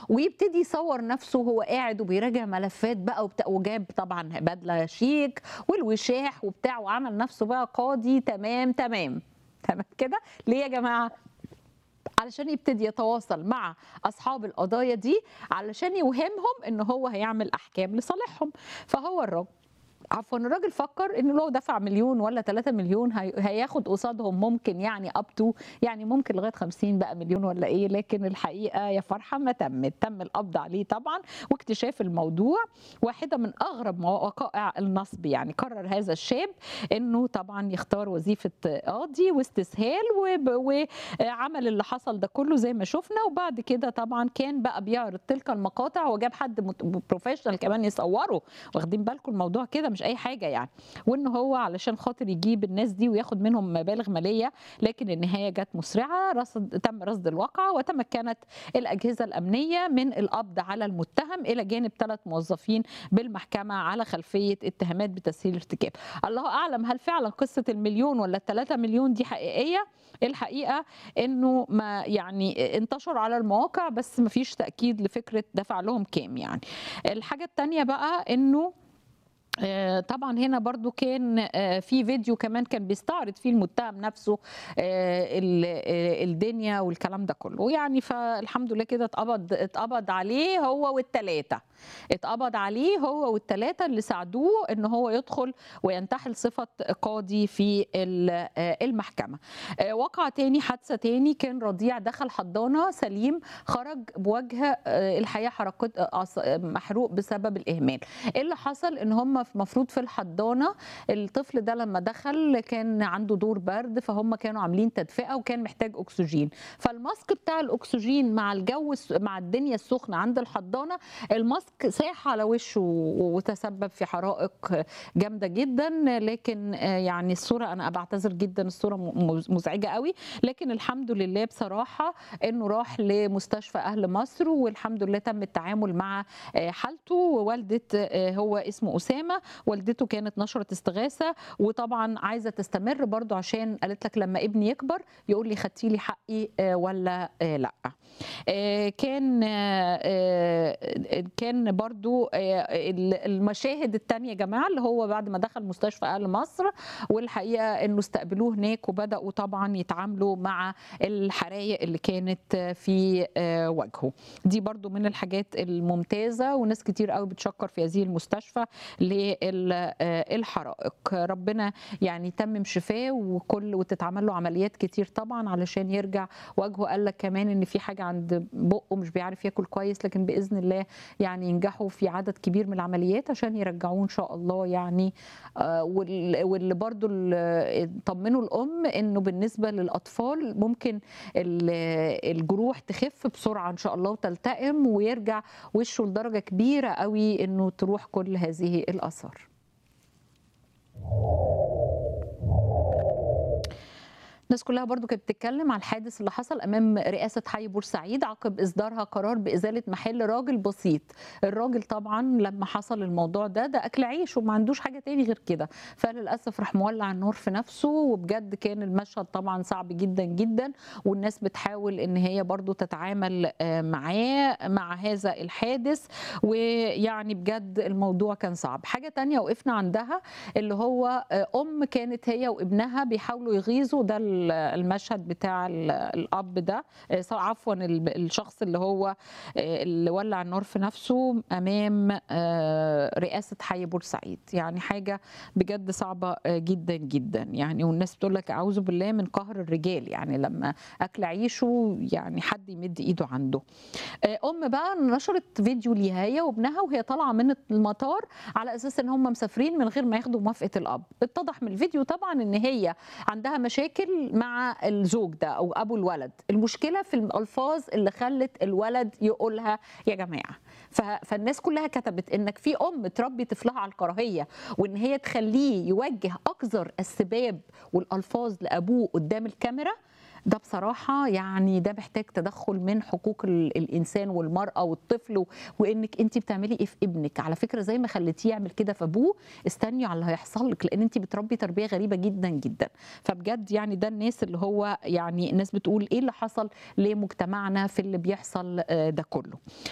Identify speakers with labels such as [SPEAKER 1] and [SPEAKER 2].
[SPEAKER 1] ويبتدي يصور نفسه وهو قاعد وبيراجع ملفات بقى وبتاع وجاب طبعا بدله شيك والوشاح وبتاع وعمل نفسه بقى قاضي تمام تمام تمام كده ليه يا جماعه علشان يبتدي يتواصل مع اصحاب القضايا دي علشان يوهمهم ان هو هيعمل احكام لصالحهم فهو الراجل عفوا الراجل فكر انه لو دفع مليون ولا 3 مليون هي... هياخد قصادهم ممكن يعني اب تو يعني ممكن لغايه 50 بقى مليون ولا ايه لكن الحقيقه يا فرحه ما تمت تم القبض عليه طبعا واكتشاف الموضوع واحده من اغرب وقائع النصب يعني قرر هذا الشاب انه طبعا يختار وظيفه قاضي واستسهال وب... وعمل اللي حصل ده كله زي ما شفنا وبعد كده طبعا كان بقى بيعرض تلك المقاطع وجاب حد بروفيشنال كمان يصوره واخدين بالكم الموضوع كده مش اي حاجه يعني وان هو علشان خاطر يجيب الناس دي وياخد منهم مبالغ ماليه لكن النهايه جت مسرعه رصد تم رصد الواقعه وتمكنت الاجهزه الامنيه من القبض على المتهم الى جانب ثلاث موظفين بالمحكمه على خلفيه اتهامات بتسهيل ارتكاب الله اعلم هل فعلا قصه المليون ولا الثلاثة مليون دي حقيقيه الحقيقه انه ما يعني انتشر على المواقع بس ما فيش تاكيد لفكره دفع لهم كام يعني الحاجه الثانيه بقى انه طبعا هنا برضو كان في فيديو كمان كان بيستعرض فيه المتهم نفسه الدنيا والكلام ده كله يعني فالحمد لله كده اتقبض اتقبض عليه هو والثلاثه اتقبض عليه هو والثلاثه اللي ساعدوه ان هو يدخل وينتحل صفه قاضي في المحكمه وقع تاني حادثه تاني كان رضيع دخل حضانه سليم خرج بوجه الحياه حركات محروق بسبب الاهمال ايه اللي حصل ان هم المفروض في الحضانه الطفل ده لما دخل كان عنده دور برد فهم كانوا عاملين تدفئه وكان محتاج اكسجين فالماسك بتاع الاكسجين مع الجو مع الدنيا السخنه عند الحضانه الماسك ساح على وشه وتسبب في حرائق جامده جدا لكن يعني الصوره انا بعتذر جدا الصوره مزعجه قوي لكن الحمد لله بصراحه انه راح لمستشفى اهل مصر والحمد لله تم التعامل مع حالته ووالده هو اسمه اسامه والدته كانت نشرت استغاثه وطبعا عايزه تستمر برضو عشان قالت لك لما ابني يكبر يقول لي خدتي لي حقي ولا لا كان كان برضو المشاهد التانية يا جماعة اللي هو بعد ما دخل مستشفى أهل مصر والحقيقة أنه استقبلوه هناك وبدأوا طبعا يتعاملوا مع الحرايق اللي كانت في وجهه دي برضو من الحاجات الممتازة وناس كتير قوي بتشكر في هذه المستشفى للحرائق ربنا يعني يتمم شفاه وكل وتتعمل له عمليات كتير طبعا علشان يرجع وجهه قال لك كمان ان في حاجه عند بقه مش بيعرف ياكل كويس لكن باذن الله يعني ينجحوا في عدد كبير من العمليات عشان يرجعوه ان شاء الله يعني واللي برضو طمنوا الام انه بالنسبه للاطفال ممكن الجروح تخف بسرعه ان شاء الله وتلتئم ويرجع وشه لدرجه كبيره قوي انه تروح كل هذه الاثار الناس كلها برضو كانت بتتكلم على الحادث اللي حصل امام رئاسه حي بورسعيد عقب اصدارها قرار بازاله محل راجل بسيط الراجل طبعا لما حصل الموضوع ده ده اكل عيش وما عندوش حاجه تاني غير كده فللاسف راح مولع النور في نفسه وبجد كان المشهد طبعا صعب جدا جدا والناس بتحاول ان هي برضو تتعامل معاه مع هذا الحادث ويعني بجد الموضوع كان صعب حاجه تانية وقفنا عندها اللي هو ام كانت هي وابنها بيحاولوا يغيظوا ده المشهد بتاع الاب ده عفوا الشخص اللي هو اللي ولع النار في نفسه امام رئاسه حي بورسعيد يعني حاجه بجد صعبه جدا جدا يعني والناس بتقول لك اعوذ بالله من قهر الرجال يعني لما اكل عيشه يعني حد يمد ايده عنده ام بقى نشرت فيديو ليها هي وابنها وهي طالعه من المطار على اساس ان هم مسافرين من غير ما ياخدوا موافقه الاب اتضح من الفيديو طبعا ان هي عندها مشاكل مع الزوج ده او ابو الولد المشكله في الالفاظ اللي خلت الولد يقولها يا جماعه فالناس كلها كتبت انك في ام تربي طفلها على الكراهيه وان هي تخليه يوجه اقذر السباب والالفاظ لابوه قدام الكاميرا ده بصراحة يعني ده محتاج تدخل من حقوق الإنسان والمرأة والطفل وإنك أنت بتعملي إيه في ابنك على فكرة زي ما خليتيه يعمل كده في أبوه استني على اللي هيحصل لك لأن أنت بتربي تربية غريبة جدا جدا فبجد يعني ده الناس اللي هو يعني الناس بتقول إيه اللي حصل لمجتمعنا في اللي بيحصل ده كله